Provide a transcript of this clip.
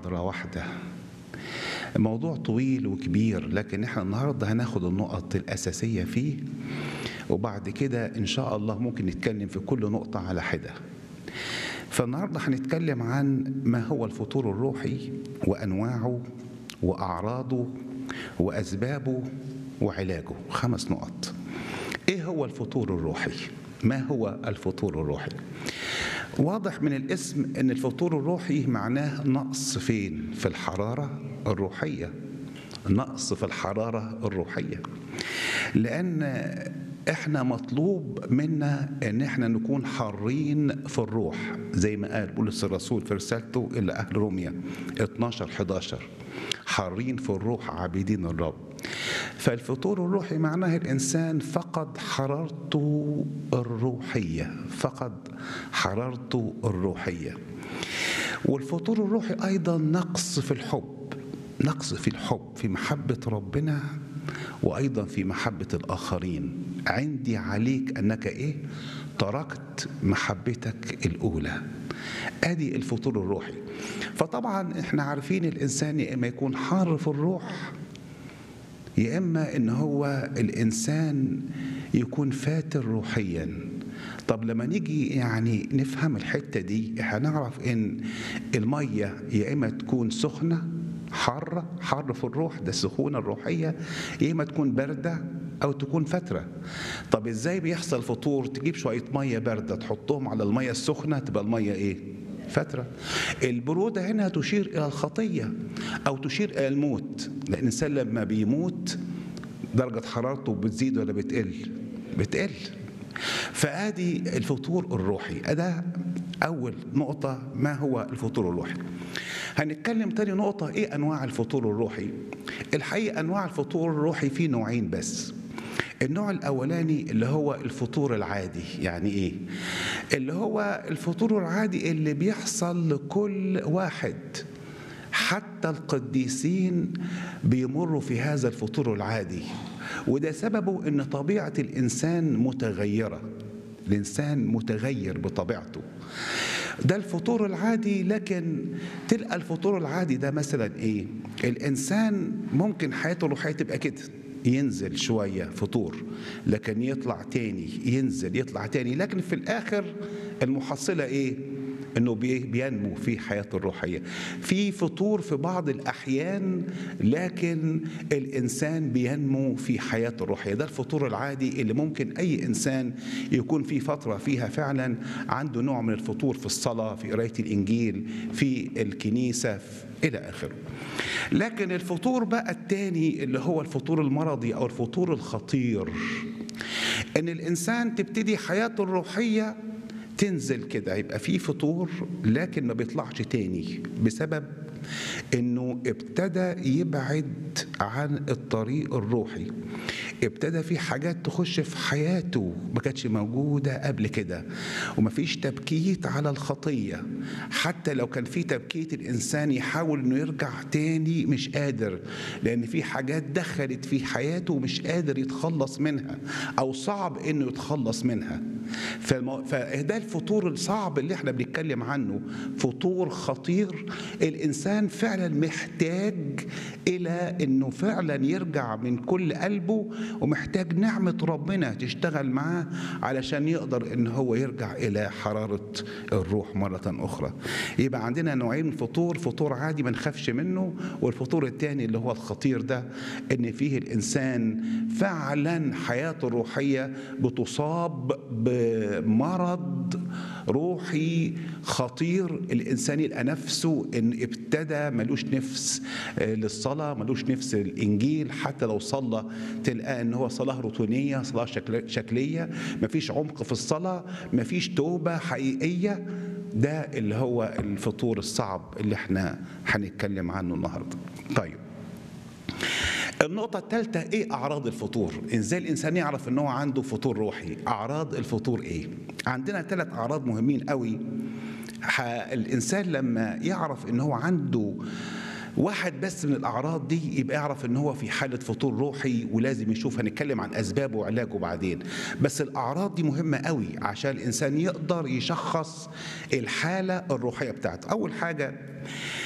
محاضرة واحدة موضوع طويل وكبير لكن احنا النهارده هناخد النقط الأساسية فيه وبعد كده إن شاء الله ممكن نتكلم في كل نقطة على حدة فالنهارده هنتكلم عن ما هو الفطور الروحي وأنواعه وأعراضه وأسبابه وعلاجه خمس نقط إيه هو الفطور الروحي؟ ما هو الفطور الروحي؟ واضح من الاسم ان الفطور الروحي معناه نقص فين في الحراره الروحيه نقص في الحراره الروحيه لان احنا مطلوب منا ان احنا نكون حارين في الروح زي ما قال بولس الرسول في رسالته الى اهل روميا 12 11 حارين في الروح عابدين الرب فالفطور الروحي معناه الانسان فقد حرارته الروحيه فقد حرارته الروحيه والفطور الروحي ايضا نقص في الحب نقص في الحب في محبه ربنا وايضا في محبه الاخرين عندي عليك انك ايه تركت محبتك الاولى ادي الفطور الروحي فطبعا احنا عارفين الانسان يا اما يكون حار في الروح يا اما ان هو الانسان يكون فاتر روحيا طب لما نيجي يعني نفهم الحته دي هنعرف ان الميه يا اما تكون سخنه حارة حر في الروح ده السخونة الروحية يا إما تكون باردة أو تكون فترة طب إزاي بيحصل فطور تجيب شوية مية باردة تحطهم على المية السخنة تبقى المية إيه فترة البرودة هنا تشير إلى الخطية أو تشير إلى الموت لأن الإنسان لما بيموت درجة حرارته بتزيد ولا بتقل بتقل فادي الفطور الروحي ده اول نقطه ما هو الفطور الروحي هنتكلم تاني نقطه ايه انواع الفطور الروحي الحقيقه انواع الفطور الروحي في نوعين بس النوع الاولاني اللي هو الفطور العادي يعني ايه اللي هو الفطور العادي اللي بيحصل لكل واحد حتى القديسين بيمروا في هذا الفطور العادي وده سببه ان طبيعه الانسان متغيره الانسان متغير بطبيعته ده الفطور العادي لكن تلقى الفطور العادي ده مثلا ايه الانسان ممكن حياته الروحيه تبقى كده ينزل شويه فطور لكن يطلع تاني ينزل يطلع تاني لكن في الاخر المحصله ايه انه بينمو في حياته الروحيه في فطور في بعض الاحيان لكن الانسان بينمو في حياته الروحيه ده الفطور العادي اللي ممكن اي انسان يكون في فتره فيها فعلا عنده نوع من الفطور في الصلاه في قرايه الانجيل في الكنيسه في الى اخره لكن الفطور بقى الثاني اللي هو الفطور المرضي او الفطور الخطير ان الانسان تبتدي حياته الروحيه تنزل كده يبقى في فطور لكن ما بيطلعش تاني بسبب انه ابتدى يبعد عن الطريق الروحي ابتدى في حاجات تخش في حياته ما كانتش موجوده قبل كده ومفيش تبكيت على الخطيه حتى لو كان في تبكيت الانسان يحاول انه يرجع تاني مش قادر لان في حاجات دخلت في حياته ومش قادر يتخلص منها او صعب انه يتخلص منها فالمو... فده الفطور الصعب اللي احنا بنتكلم عنه فطور خطير الانسان فعلا محتاج الى انه فعلا يرجع من كل قلبه ومحتاج نعمه ربنا تشتغل معاه علشان يقدر ان هو يرجع الى حراره الروح مره اخرى يبقى عندنا نوعين فطور فطور عادي ما نخافش منه والفطور الثاني اللي هو الخطير ده ان فيه الانسان فعلا حياته الروحيه بتصاب بمرض روحي خطير الانسان يلقى نفسه ان ابتدى ملوش نفس للصلاه ملوش نفس للانجيل حتى لو صلى تلقى ان هو صلاه روتينيه صلاه شكليه مفيش عمق في الصلاه مفيش توبه حقيقيه ده اللي هو الفطور الصعب اللي احنا هنتكلم عنه النهارده طيب النقطة الثالثة إيه أعراض الفطور؟ إزاي الإنسان يعرف إن هو عنده فطور روحي؟ أعراض الفطور إيه؟ عندنا ثلاث أعراض مهمين قوي الإنسان لما يعرف إن هو عنده واحد بس من الاعراض دي يبقى يعرف ان هو في حاله فطور روحي ولازم يشوف هنتكلم عن اسبابه وعلاجه بعدين بس الاعراض دي مهمه قوي عشان الانسان يقدر يشخص الحاله الروحيه بتاعته اول حاجه